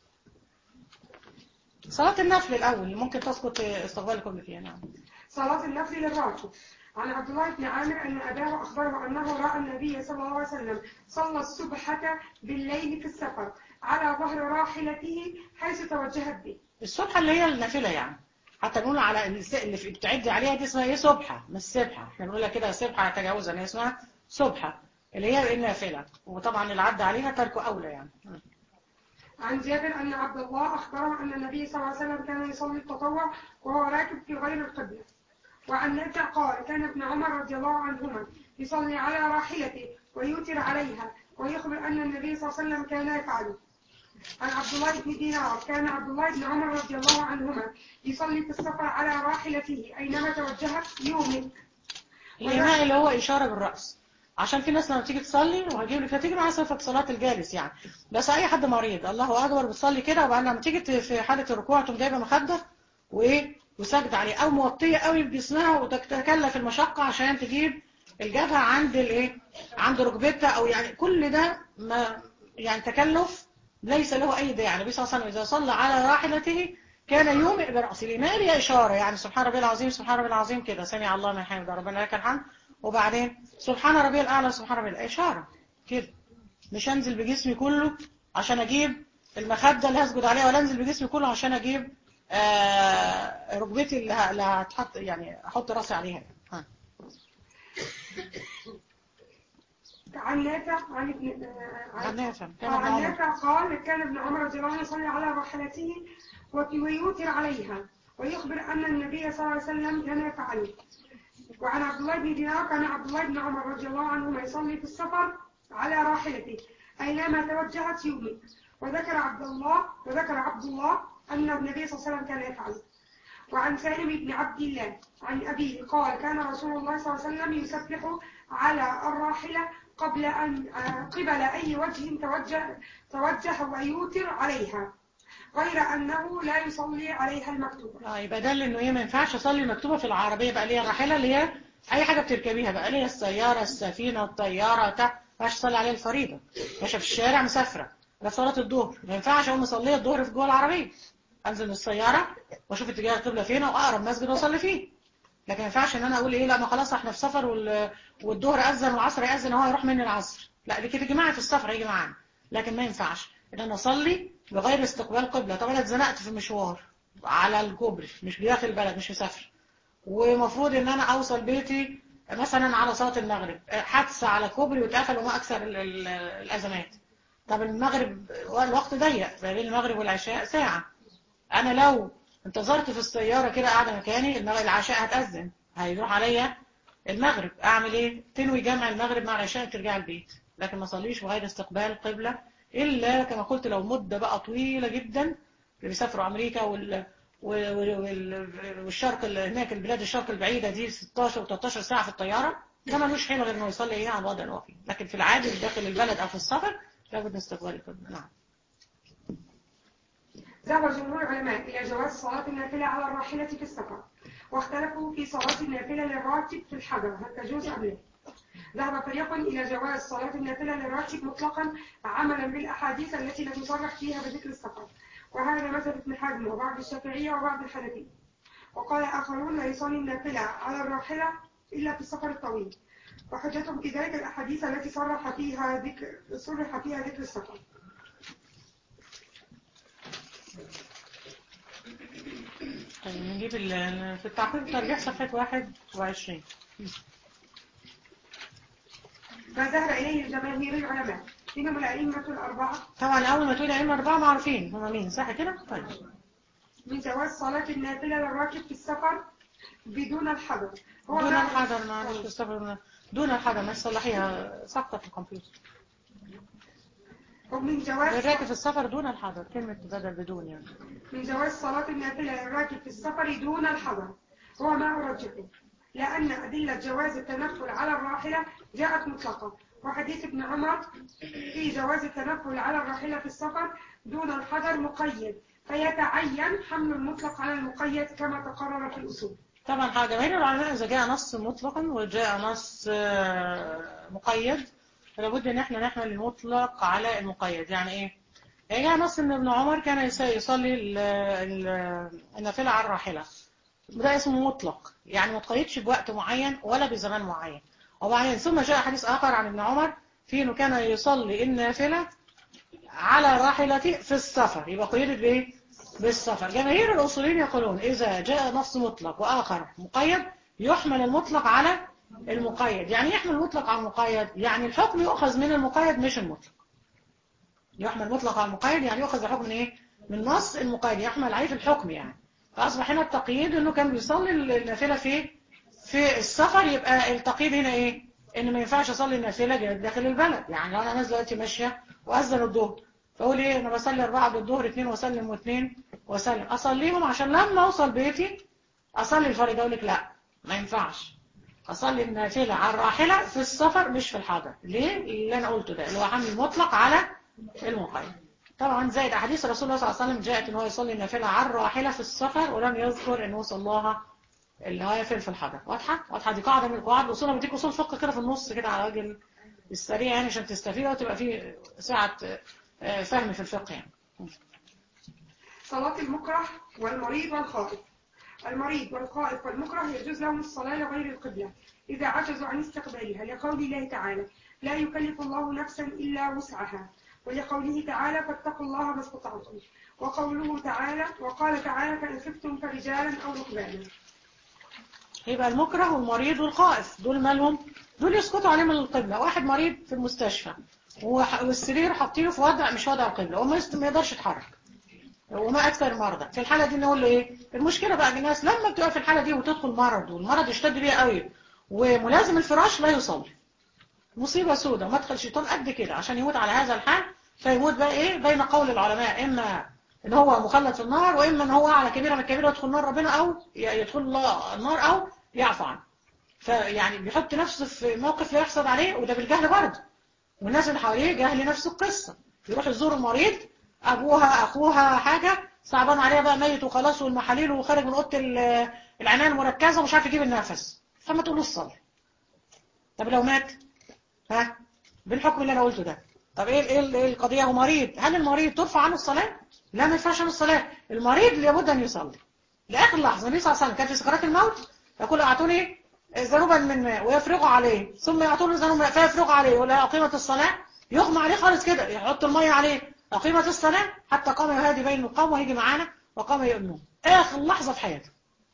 صلاة النفل الأول ممكن تسقط استقبال القبلة فيها نعم صلاة النفل للراكب عن عبد الله بن عامر أن أباه أخبره أنه رأى النبي صلى الله عليه وسلم صلى السبحة بالليل في السفر على ظهر راحلته حيث توجهت به السبحة اللي هي النافلة يعني حتى نقول على الس- اللي في- بتعدي عليها دي اسمها ايه سبحة مش سبحة احنا بنقولها كده سبحة تجاوزا هي اسمها سبحة اللي هي النافلة وطبعا اللي عدى عليها تركه أولى يعني عن جابر أن عبد الله أخبره أن النبي صلى الله عليه وسلم كان يصلي التطوع وهو راكب في غير القبلة وعن نافع قال كان ابن عمر رضي الله عنهما يصلي على راحلته ويوتر عليها ويخبر أن النبي صلى الله عليه وسلم كان يفعله عن عبد الله بن دينار كان عبد الله بن عمر رضي الله عنهما يصلي في السفر على راحلته أينما توجهت يومئ الإيماء اللي هو إشارة بالرأس عشان في ناس لما تيجي تصلي وهجيب لك هتيجي معاها صفة صلاة الجالس يعني بس أي حد مريض الله أكبر بتصلي كده وبعدين لما تيجي ت- في حالة الركوع تقوم جايبة مخدة وإيه وسجد عليه أو موطية قوي بجسمها وتتكلف المشقة عشان تجيب الجبهة عند الإيه عند ركبتها أو يعني كل ده ما يعني تكلف ليس له أي داعي النبي صلى الله عليه وسلم إذا صلى على راحلته كان يومئ برأسه الإيمان هي إشارة يعني سبحان ربي العظيم سبحان ربي العظيم كده سمع الله من حمده ربنا لك الحمد وبعدين سبحان ربي الأعلى سبحان ربي الأعلى إشارة كده مش أنزل بجسمي كله عشان أجيب المخدة اللي هسجد عليها ولا أنزل بجسمي كله عشان أجيب آه ركبتي اللي ه- اللي هتحط يعني أحط راسي عليها ها. عن نافع عن ابن آه، عن نافع كان آه، ابن عن عمر نافع قال كان ابن عمر رضي الله عنه يصلي على راحلته وفي- ويوتر عليها ويخبر أن النبي صلى الله عليه وسلم كان يفعله وعن عبد الله بن دينار كان عبد الله بن عمر رضي الله عنهما يصلي في السفر على راحلته أينما توجهت يومئ وذكر عبد الله وذكر عبد الله أن النبي صلى الله عليه وسلم كان يفعله وعن سالم بن عبد الله عن أبيه قال كان رسول الله صلى الله عليه وسلم يسبح على الراحلة قبل أن آه، قبل أي وجه توجه, توجه ويوتر عليها غير أنه لا يصلي عليها المكتوبة اه يبقى ده انه ايه ما ينفعش اصلي مكتوبه في العربيه بقى ليها الراحله اللي هي اي حاجه بتركبيها بقى ليها السياره السفينه الطياره بتاع ما ينفعش اصلي عليها الفريضه ماشيه في الشارع مسافره ده في صلاه الظهر ما ينفعش اقوم اصليها الظهر في جوه العربيه انزل من السياره واشوف اتجاه القبله فين واقرب مسجد واصلي فيه لكن ما ينفعش ان انا اقول ايه لا ما خلاص احنا في سفر وال... والظهر اذن والعصر ياذن هو يروح مني العصر لا دي كده جماعه في السفر هيجي معانا لكن ما ينفعش ان انا اصلي بغير استقبال قبله طب انا اتزنقت في مشوار على الكوبري مش داخل البلد مش مسافر ومفروض ان انا اوصل بيتي مثلا على صلاه المغرب حادثه على كوبري واتقفل وما اكثر ال- ال- الازمات طب المغرب الوقت ضيق ما بين المغرب والعشاء ساعه انا لو انتظرت في السياره كده قاعده مكاني المغرب العشاء هتاذن هيروح عليا المغرب اعمل ايه تنوي جمع المغرب مع العشاء ترجع البيت لكن ما صليش بغير استقبال القبله الا كما قلت لو مده بقى طويله جدا اللي بيسافروا امريكا وال وال- وال- والشرق ال- هناك البلاد الشرق البعيده دي 16 و13 ساعه في الطياره ده ملوش حيله غير انه يصلي ايه على الوضع اللي هو فيه لكن في العادي داخل البلد او في السفر لابد من استقبال القبله نعم ذهب جمهور العلماء إلى جواز صلاة النافلة على الراحلة في السفر واختلفوا في صلاة النافلة للراكب في الحجر هل تجوز أم لا ذهب فريق إلى جواز صلاة النافلة للراكب مطلقا عملا بالأحاديث التي لم يصرح فيها بذكر السفر وهذا مذهب ابن حزم وبعض الشافعية وبعض الحنفية وقال آخرون لا يصلي النافلة على الراحلة إلا في السفر الطويل وحجتهم في ذلك الأحاديث التي صرح فيها ذكر صرح فيها ذكر السفر طيب نجيب ال- في التعقيب ترجيح صفحة 21 ما ذهب إليه جماهير العلماء منهم الأئمة الأربعة طبعا أول ما تقول أئمة أربعة معروفين هما مين صح كده؟ طيب من جواز صلاة النافلة للراكب في السفر بدون الحذر هو دون ده- الحذر معلش استغفر دون الحذر ما تصلحيها ساقطة في الكمبيوتر ومن جواز الراكب في السفر دون الحذر كلمة بدل بدون يعني من جواز صلاة النافلة للراكب في السفر دون الحذر هو ما أرجحه لأن أدلة جواز التنفل على الراحلة جاءت مطلقة وحديث ابن عمر في جواز التنفل على الراحلة في السفر دون الحذر مقيد فيتعين حمل المطلق على المقيد كما تقرر في الأصول طبعا حاجة جماهير العلماء إذا جاء نص مطلقا وجاء نص آه، مقيد فلابد إن احنا نحمل المطلق على المقيد يعني إيه؟ يعني جاء نص إن ابن عمر كان يس- يصلي ال- ال- النافلة على الراحلة ده اسمه مطلق يعني ما تقيدش بوقت معين ولا بزمان معين وبعدين ثم جاء حديث آخر عن ابن عمر فيه إنه كان يصلي النافلة على راحلته في السفر يبقى قيدت بإيه؟ بالسفر جماهير الأصوليين يقولون إذا جاء نص مطلق وآخر مقيد يحمل المطلق على المقيد يعني يحمل المطلق على المقيد يعني الحكم يؤخذ من المقيد مش المطلق يحمل المطلق على المقيد يعني يؤخذ الحكم من إيه؟ من نص المقيد يحمل عليه في الحكم يعني فأصبح هنا التقييد إنه كان بيصلي النافلة في في السفر يبقى التقييد هنا إيه؟ إن ما ينفعش أصلي النافلة داخل البلد يعني لو أنا نازلة دلوقتي ماشية وأذن الظهر فأقول إيه أنا بصلي أربعة بالظهر اتنين وأسلم واتنين وأسلم أصليهم عشان لما أوصل بيتي أصلي الفريضة أقول لك لا ما ينفعش اصلي النافله على الراحله في السفر مش في الحضر ليه اللي انا قلته ده اللي هو حمل مطلق على المقيد طبعا زائد احاديث رسول الله صلى الله عليه وسلم جاءت ان هو يصلي النافله على الراحله في السفر ولم يذكر انه صلاها النوافل في الحضر واضحه واضحه دي قاعده من القواعد الاصول أنا بديك اصول فقه كده في النص كده على وجه السريع يعني عشان تستفيد وتبقى في ساعه آه، فهم في الفقه يعني صلاة المكره والمريض والخائف المريض والخائف والمكره يجوز لهم الصلاة لغير القبلة إذا عجزوا عن استقبالها لقول الله تعالى لا يكلف الله نفسا إلا وسعها ولقوله تعالى فاتقوا الله ما استطعتم وقوله تعالى وقال تعالى فإن خفتم فرجالا أو ركبانا يبقى المكره والمريض والخائف دول مالهم دول يسقطوا عليهم من القبلة واحد مريض في المستشفى وح- والسرير حاطينه في وضع مش وضع القبلة وما يست- ما يقدرش يتحرك وما أكثر المرضى في الحالة دي نقول له إيه المشكلة بقى الناس لما بتبقى في الحالة دي وتدخل مرض والمرض يشتد بيه قوي وملازم الفراش لا يصلي مصيبة سودة مدخل شيطان قد كده عشان يموت على هذا الحال فيموت بقى إيه بين قول العلماء إما إن هو مخلد في النار وإما إن هو على كبيرة من الكبيرة يدخل نار ربنا أو ي- يدخل الله النار أو يعفو عنه فيعني بيحط نفسه في موقف لا يحسد عليه وده بالجهل برضه والناس اللي حواليه جهل نفس القصة يروح يزور المريض أبوها أخوها حاجة صعبان عليها بقى ميت وخلاص والمحاليل وخارج من أوضة ال- العناية المركزة ومش عارف يجيب النفس فما تقولوا الصلاة طب لو مات ها بالحكم اللي أنا قلته ده طب إيه إيه إيه القضية هو مريض هل المريض ترفع عنه الصلاة؟ لا ما ينفعش عنه الصلاة المريض لابد أن يصلي لآخر لحظة النبي صلى الله عليه وسلم كان في سكرات الموت يقول أعطوني ذنوبا من ماء ويفرغوا عليه ثم يعطونه ذنوبا فيفرغوا عليه ولا أقيمة الصلاة يغمى عليه خالص كده يحط المية عليه أقيمة الصلاة حتى قام يهادي بين القوم وهيجي معانا وقام يؤمنون آخر لحظة في حياته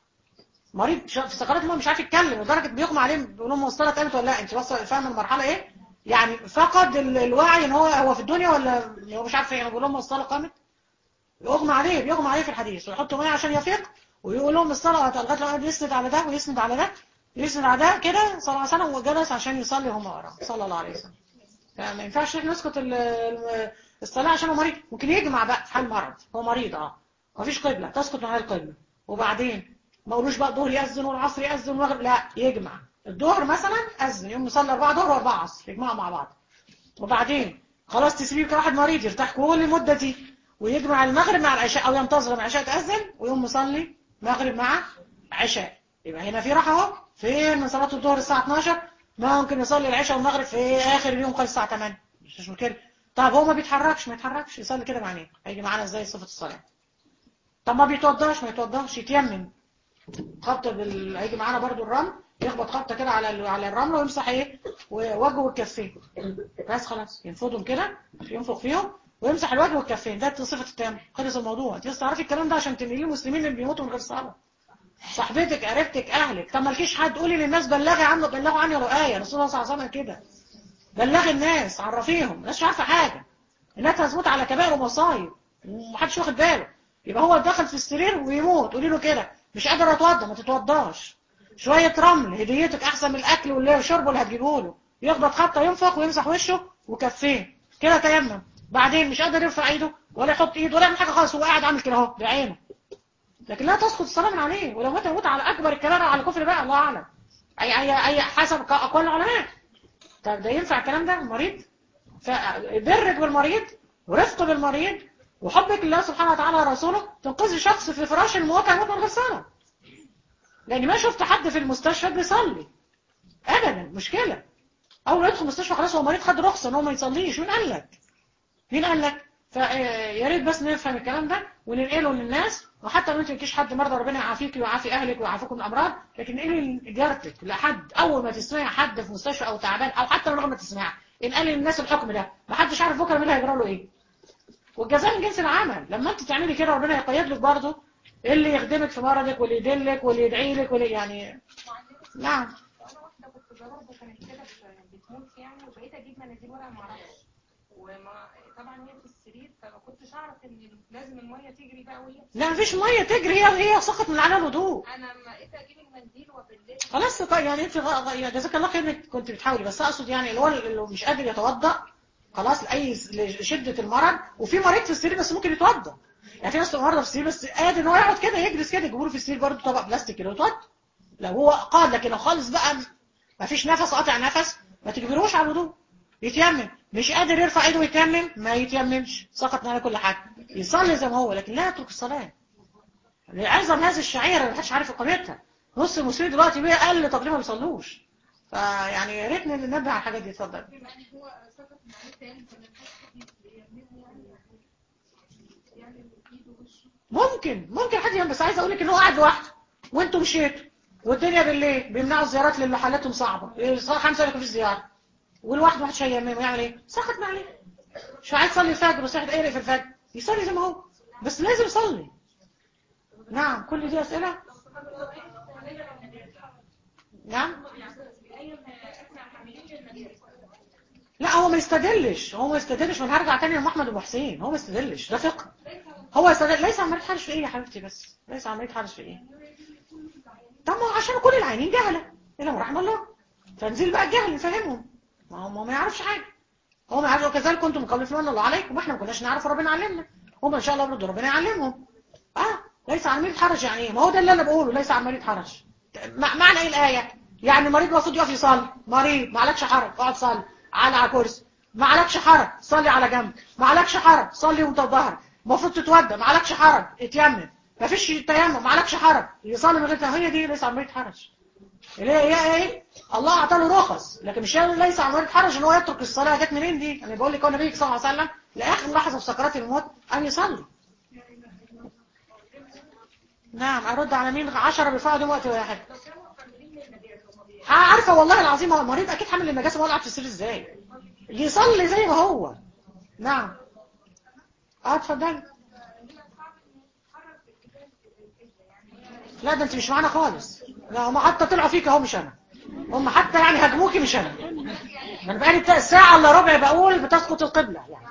مريض شا- في سكرات الموت مش عارف يتكلم لدرجة بيغمى عليه بيقول لهم الصلاة قامت ولا لا انت بس فاهم المرحلة ايه يعني فقد ال- الوعي ان هو هو في الدنيا ولا هو مش عارف يعني بيقول لهم الصلاة قامت يغمى عليه بيغمى عليه في الحديث ويحطوا ميه عشان يفيق ويقول لهم الصلاة لغاية لما يسند على ده ويسند على ده يسند على ده كده صلى الله عليه وسلم وجلس عشان يصلي وهم وراه صلى الله عليه وسلم فما ينفعش احنا نسكت ال- ال- الصلاة عشان هو مريض ممكن يجمع بقى في حال مرض هو مريض اه مفيش قبلة تسقط معاه القبلة وبعدين ما قولوش بقى الظهر يأذن والعصر يأذن والمغرب لا يجمع الظهر مثلا أذن يوم يصلي أربعة ظهر وأربعة عصر يجمعوا مع بعض وبعدين خلاص تسيبيه كواحد مريض يرتاح كل المدة دي ويجمع المغرب مع العشاء أو ينتظر مع العشاء تأذن ويقوم مصلي مغرب مع عشاء يبقى هنا في راحة اهو فين من صلاة الظهر الساعة 12 ممكن يصلي العشاء والمغرب في آخر اليوم خالص الساعة 8 مش مشكلة طب هو ما بيتحركش ما يتحركش يصلي كده مع مين هيجي معانا ازاي صفة الصلاة طب ما بيتوضاش ما يتوضاش يتيمم خبطة بال... هيجي معانا برضو الرمل يخبط خبطة كده على ال... على الرمل ويمسح ايه ووجهه والكفين بس خلاص ينفضهم كده ينفخ فيهم ويمسح الوجه والكفين ده صفة التيمم خلص الموضوع انت لسه تعرفي الكلام ده عشان تنقليه المسلمين اللي بيموتوا من غير صلاة صاحبتك قريبتك اهلك طب مالكيش حد قولي للناس بلغي عنه بلغوا عني ولو آية رسول الله صلى الله عليه وسلم كده بلغي الناس عرفيهم الناس مش عارفة حاجة الناس هتموت على كبائر ومصايب ومحدش واخد باله يبقى هو دخل في السرير ويموت قولي له كده مش قادر اتوضى ما تتوضاش شوية رمل هديتك احسن من الاكل والشرب اللي هتجيبه له يخبط خبطة ينفخ ويمسح وشه وكفيه كده تيمم بعدين مش قادر يرفع ايده ولا يحط ايده ولا يعمل حاجة خالص هو قاعد عامل كده اهو بعينه لكن لا تسقط الصلاة من عليه ولو مات يموت على اكبر الكبائر على كفر بقى الله اعلم اي اي اي حسب اقوال العلماء طب ده ينفع الكلام ده المريض فبرك بالمريض ورفق بالمريض وحبك لله سبحانه وتعالى ورسوله تنقذي شخص في فراش الموت هيموت من غير صلاة لأني ما شفت حد في المستشفى بيصلي أبدا مشكلة أول ما يدخل المستشفى خلاص هو مريض خد رخصة إن هو ما يصليش مين قال لك؟ مين قال لك؟ فيا ريت بس نفهم الكلام ده وننقله للناس وحتى لو انت مالكيش حد مرضى ربنا يعافيك ويعافي اهلك ويعافيكم من الامراض لكن انقلي لجارتك لحد اول ما تسمعي حد في مستشفى او تعبان او حتى من غير ما تسمعي انقلي للناس الحكم ده ما حدش عارف بكره مين اللي هيجرى له ايه والجزاء من جنس العمل لما انت تعملي كده ربنا يقيد لك برضه اللي يخدمك في مرضك واللي يدلك واللي يدعي لك واللي يعني نعم انا واحده كنت جرب وكانت كده بتموت يعني وبقيت اجيب مناديل وانا ما اعرفش وما طبعا هي في السرير فما كنتش اعرف ان لازم الميه تجري بقى وهي لا مفيش ميه تجري هي هي سقط من على الوضوء انا لما بقيت اجيب المنديل وبالليل خلاص طيب يعني انت غ- غ- يعني جزاك الله خير انك كنت بتحاولي بس اقصد يعني اللي هو اللي مش قادر يتوضا خلاص لاي س- لشده المرض وفي مريض في السرير بس ممكن يتوضا يعني في ناس بتبقى مرضى في السرير بس قادر ان هو يقعد كده يجلس كده يجيبوا له في السرير برضه طبق بلاستيك كده ويتوضا لو هو قاد لكن لو خالص بقى مفيش نفس قاطع نفس ما تجبروش على الوضوء يتيمم مش قادر يرفع ايده ويتيمم ما يتيممش سقط على كل حاجه يصلي زي ما هو لكن لا يترك الصلاه لعظم هذه الشعيره اللي محدش عارف قيمتها نص المسلمين دلوقتي بيه اقل تقريبا ما بيصلوش فيعني يا ريت ننبه على الحاجات دي اتفضل يعني هو سقط معاه تاني فما ينفعش حد يعمله يعني يعمل ايده وشه ممكن ممكن حد يعمل بس عايز اقول لك ان هو قاعد لوحده وانتوا مشيتوا والدنيا بالليل بيمنعوا الزيارات للي حالتهم صعبه الساعه 5 يكون في زياره ولوحده محدش هيعمله يعمل ايه؟ سقط ما عليه مش عايز يصلي الفجر بس واحد قاري في الفجر يصلي زي ما هو بس لازم يصلي نعم كل دي اسئله نعم لا هو ما يستدلش هو ما يستدلش وانا هرجع تاني لمحمد ابو حسين هو ما يستدلش ده فقه هو يستدل ليس عمليه حرج في ايه يا حبيبتي بس ليس عمليه حرج في ايه طب ما هو عشان كل العينين جهله الا من رحم الله فنزيل بقى الجهل نفهمهم ما هو ما يعرفش حاجه هو ما يعرفش وكذلك كنتم قبل فمن الله عليكم واحنا ما كناش نعرف ربنا علمنا هم ان شاء الله برضه ربنا يعلمهم اه ليس عمليه حرج يعني ايه ما هو ده اللي انا بقوله ليس عمليه حرج مع- معنى ايه الايه يعني مريض المفروض يقف يصلي مريض ما عليكش حرج اقعد صلي على على كرسي ما عليكش حرج صلي على جنب ما عليكش حرج صلي وانت ظهر المفروض تتودى ما عليكش حرج اتيمم ما فيش تيمم ما عليكش حرج يصلي من غير تيمم. هي دي ليس عمليه حرج اللي هي هي ايه الله اعطى له رخص لكن مش يعني ليس عمليه حرج ان هو يترك الصلاه جت منين دي انا بقول لك هو النبي صلى الله عليه وسلم لاخر لحظه في سكرات الموت ان يصلي نعم ارد على مين عشرة بيرفعوا دي وقت واحد آه، عارفه والله العظيم هو المريض اكيد حامل النجاسه ما قاعد في السرير ازاي يصلي زي ما هو نعم اه اتفضلي لا ده انت مش معانا خالص لا هم حتى طلعوا فيك اهو مش انا هم حتى يعني هاجموكي مش انا انا بقالي بتاع ساعه الا ربع بقول بتسقط القبله يعني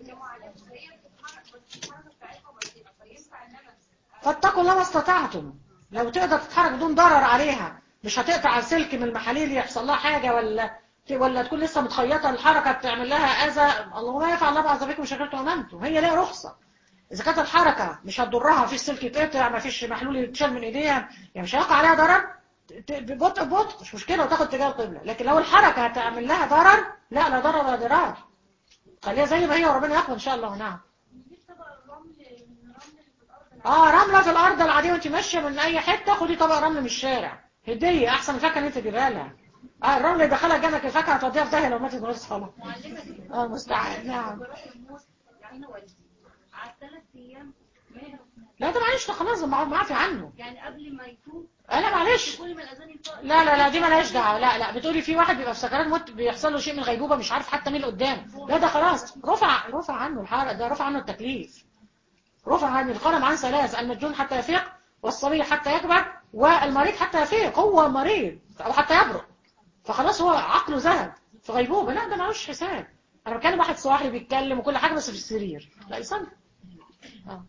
فاتقوا الله ما استطعتم لو تقدر تتحرك بدون ضرر عليها مش هتقطع السلك من المحاليل يحصل لها حاجه ولا ولا تكون لسه متخيطه الحركه بتعمل لها اذى الله ما يفعل الله بعذابكم شكرتم وامنتم هي ليها رخصه اذا كانت الحركه مش هتضرها مفيش سلك يتقطع مفيش محلول يتشال من ايديها يعني مش هيقع عليها ضرر ت- ببطء ببطء مش مشكله وتاخد تجاه القبله لكن لو الحركه هتعمل لها ضرر لا لا ضرر ولا ضرار خليها زي ما هي وربنا يقبل ان شاء الله نعم اه رمله في الارض العاديه وانت ماشيه من اي حته خدي طبق رمل من الشارع هديه احسن من الفاكهه اللي انت تجيبها لها اه الرمل يدخلها جنبك الفاكهه هتوديها في داهيه لو ماتت من غير صلاه اه المستعان نعم على ثلاث ايام مات لا ده معلش ده خلاص ما معافي عنه يعني قبل ما يتوب انا معلش كل ما الاذان يطلع لا لا لا دي مالهاش دعوه لا لا بتقولي في واحد بيبقى في سكرات موت بيحصل له شيء من غيبوبه مش عارف حتى مين اللي قدامه لا ده خلاص رفع رفع عنه الحرق ده رفع عنه التكليف رفع عنه القلم عن ثلاث المجنون حتى يفيق والصبي حتى يكبر والمريض حتى يفيق هو مريض او حتى يبرق فخلاص هو عقله ذهب في غيبوبه لا ده ملوش حساب انا بكلم واحد صاحي بيتكلم وكل حاجه بس في السرير لا يصلي اه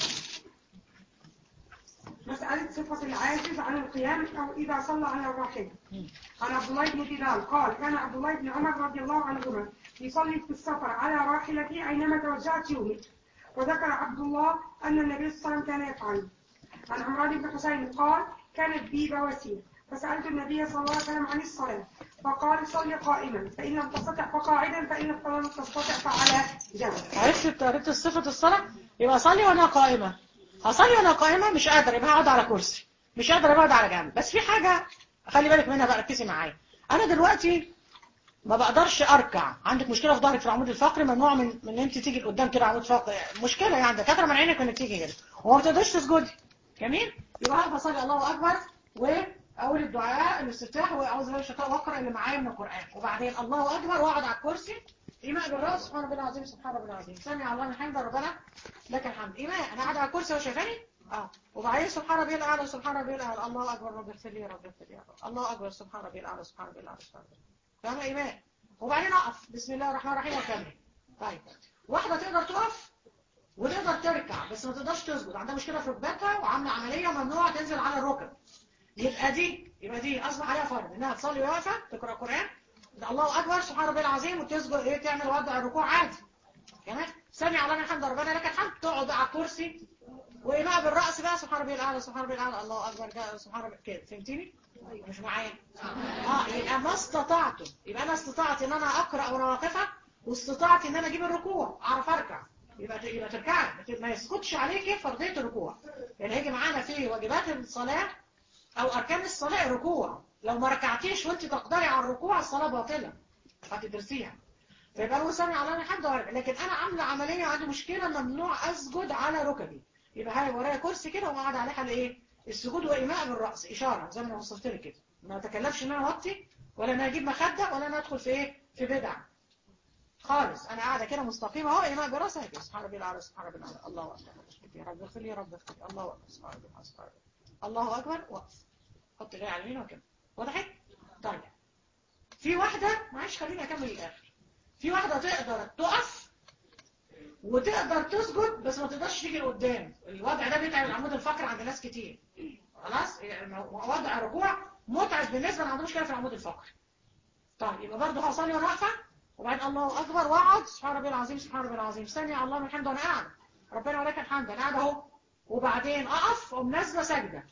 مسألة صفة العاجز عن القيام أو إذا صلى على الراحلة عن عبد الله بن بلال قال كان عبد الله بن عمر رضي الله عنهما يصلي في السفر على راحلته أينما توجهت يومئ وذكر عبد الله أن النبي صلى الله عليه وسلم كان يفعل عن عمران بن حسين قال كانت بي بواسير فسألت النبي صلى الله عليه وسلم عن الصلاة فقال صل قائما فإن لم تستطع فقاعدا فإن لم تستطع فعلى جنب عرفت عرفت صفة الصلاة يبقى صلي وانا قائمة هصلي وانا قائمة مش قادرة يبقى هقعد على كرسي مش قادرة بقعد على جنب بس في حاجة خلي بالك منها بقى ركزي معايا انا دلوقتي ما بقدرش اركع عندك مشكلة في ظهرك في العمود الفقري ممنوع من من ان انت تيجي لقدام كده عمود فقري مشكلة يعني دكاترة من عينك انك تيجي كده وما بتقدرش تسجدي جميل يبقى هقف اصلي الله اكبر واقول الدعاء الاستفتاح واعوذ بالله من الشيطان واقرا اللي معايا من القران وبعدين الله اكبر واقعد على الكرسي ايماء بالراس سبحان ربنا العظيم سبحان ربنا العظيم سمع الله من حمد ربنا لك الحمد ايماء انا قاعد على الكرسي وشايفاني اه وبعدين سبحان ربي الاعلى سبحان ربي الاعلى الله اكبر رب اغفر لي رب اغفر لي يا رب الله اكبر سبحان ربي الاعلى سبحان ربي الاعلى سبحان ربي فاهمه ايماء وبعدين اقف بسم الله الرحمن الرحيم واكمل طيب واحده تقدر تقف وتقدر تركع بس ما تقدرش تسجد عندها مشكله في ركبتها وعامله عمليه وممنوع تنزل على الركب يبقى دي يبقى دي اصبح عليها فرض انها تصلي واقفه تقرا قران ده الله اكبر سبحان ربي العظيم وتسجد ايه تعمل وضع الركوع عادي تمام سمع الله من حمد ربنا لك الحمد تقعد على الكرسي وايماء بالراس بقى سبحان ربي الاعلى سبحان ربي الاعلى الله اكبر جاء سبحان ربي كده فهمتني مش معايا اه يبقى ما استطعتم يبقى انا استطعت ان انا اقرا وانا واقفه واستطعت ان انا اجيب الركوع اعرف اركع يبقى يبقى تركعي ما يسقطش عليكي فرضيه الركوع يعني هيجي معانا في واجبات الصلاه او اركان الصلاه الركوع لو ما ركعتيش وانت تقدري على الركوع الصلاه باطله هتدرسيها فيبقى هو سامع الله من حمد لكن انا عامله عمليه عندي مشكله ممنوع اسجد على ركبي يبقى هاي ورايا كرسي كده وقاعد عليه حل ايه السجود وايماء بالراس اشاره زي ما انا وصلت لك كده ما اتكلفش ان انا اوطي ولا ان انا اجيب مخده ولا ان انا ادخل في ايه في بدع خالص انا قاعده كده مستقيمه اهو ايماء براسي هكذا سبحان ربي الاعلى سبحان ربي الاعلى الله اكبر يا رب اغفر لي يا رب اغفر لي الله اكبر سبحان ربي الاعلى سبحان ربي الله اكبر وقف حط ايدي على اليمين وكده وضحت طيب في واحده معلش خليني اكمل الاخر في واحده تقدر تقف وتقدر تسجد بس ما تقدرش تيجي لقدام الوضع ده بيتعب العمود الفقري عند ناس كتير خلاص وضع الركوع متعب بالنسبه اللي عنده مشكله في العمود الفقري طيب يبقى برضه هصلي وانا واقفه وبعدين الله اكبر واقعد سبحان ربي العظيم سبحان ربي العظيم سمع الله من حمده وانا قاعد ربنا ولك الحمد انا قاعد اهو وبعدين اقف اقوم نازله سجده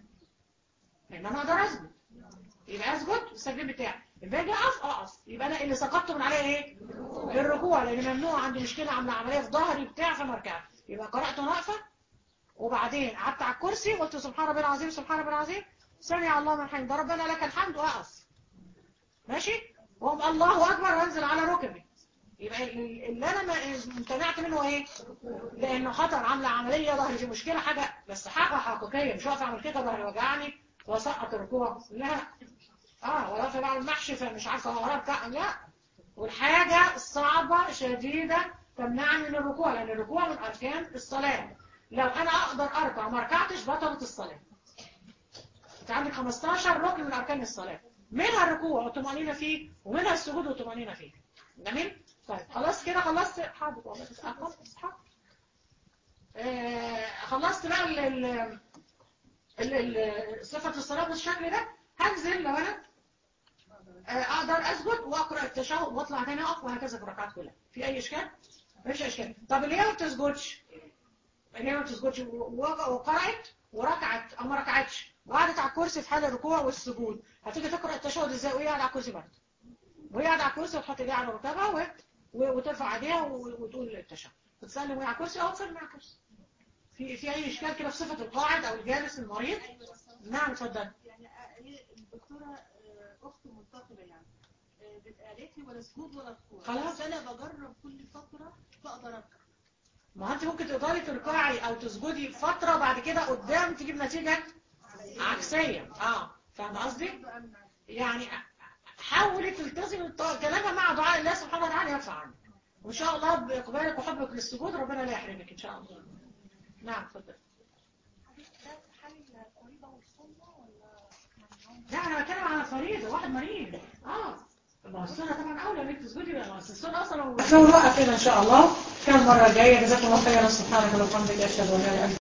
لان انا اقدر اسجد يبقى اسجد السجد بتاعي يبقى اجي اقف اقف يبقى انا اللي سقطت من عليه ايه الركوع لان ممنوع عندي مشكله عامله عمليه في ظهري بتاع فما ركعت يبقى قرات وانا واقفه وبعدين قعدت على الكرسي قلت سبحان ربي العظيم سبحان ربي العظيم سمع الله من حمده ربنا لك الحمد واقف ماشي وهم الله اكبر وانزل على ركبي يبقى اللي انا امتنعت منه ايه لانه خطر عامله عمليه ظهري في مشكله حاجه بس حاجه حقيقيه مش واقف اعمل كده ظهري وجعني وسقط الركوع لا اه ولا في بعض المحشي فمش عارفه اركع لا والحاجه الصعبه شديده تمنعني من الركوع لان الركوع من اركان الصلاه لو انا اقدر اركع وما ركعتش بطلت الصلاه انت عندك 15 ركن من اركان الصلاه منها الركوع والطمانينه فيه ومنها السجود والطمانينه فيه جميل طيب خلاص كده خلصت حاضر والله بس خلاص حاضر آه خلصت بقى ال ال ال صفه الصلاه بالشكل ده هنزل لو انا اقدر اسجد واقرا التشهد واطلع تاني اقف وهكذا في الركعات كلها في اي اشكال مفيش اشكال طب اللي هي ما بتسجدش اللي هي ما بتسجدش وقرات وركعت او ما ركعتش وقعدت على الكرسي في حال الركوع والسجود هتيجي تقرا التشهد ازاي وهي قاعده على الكرسي برضه وهي قاعده على الكرسي وتحط ايديها على ركبها و... و... وترفع ايديها و... وتقول التشهد تتسلم وهي على الكرسي او تسلم على الكرسي في في اي اشكال كده في صفه القاعد او الجالس المريض نعم اتفضل يعني هي الدكتوره اخت منتقبه يعني قالت لي ولا سجود ولا ركوع خلاص. بس انا بجرب كل فتره بقدر اركع ما انت ممكن تقدري تركعي او تسجدي فتره وبعد كده قدام تجيب نتيجه عكسيه اه فاهم قصدي يعني حاولي تلتزمي الط- كلامها مع دعاء الله سبحانه وتعالى يرفع عنك وان شاء الله باقبالك وحبك للسجود ربنا لا يحرمك ان شاء الله نعم اتفضل لا انا بتكلم على فريضه واحد مريض اه ما هو السنه طبعا اولى انك تسجدي بقى ما أصل السنه اصلا لو نوقف كده ان شاء الله كان المره الجايه جزاكم الله خيرا سبحانك اللهم وبحمدك اشهد ان لا اله الا انت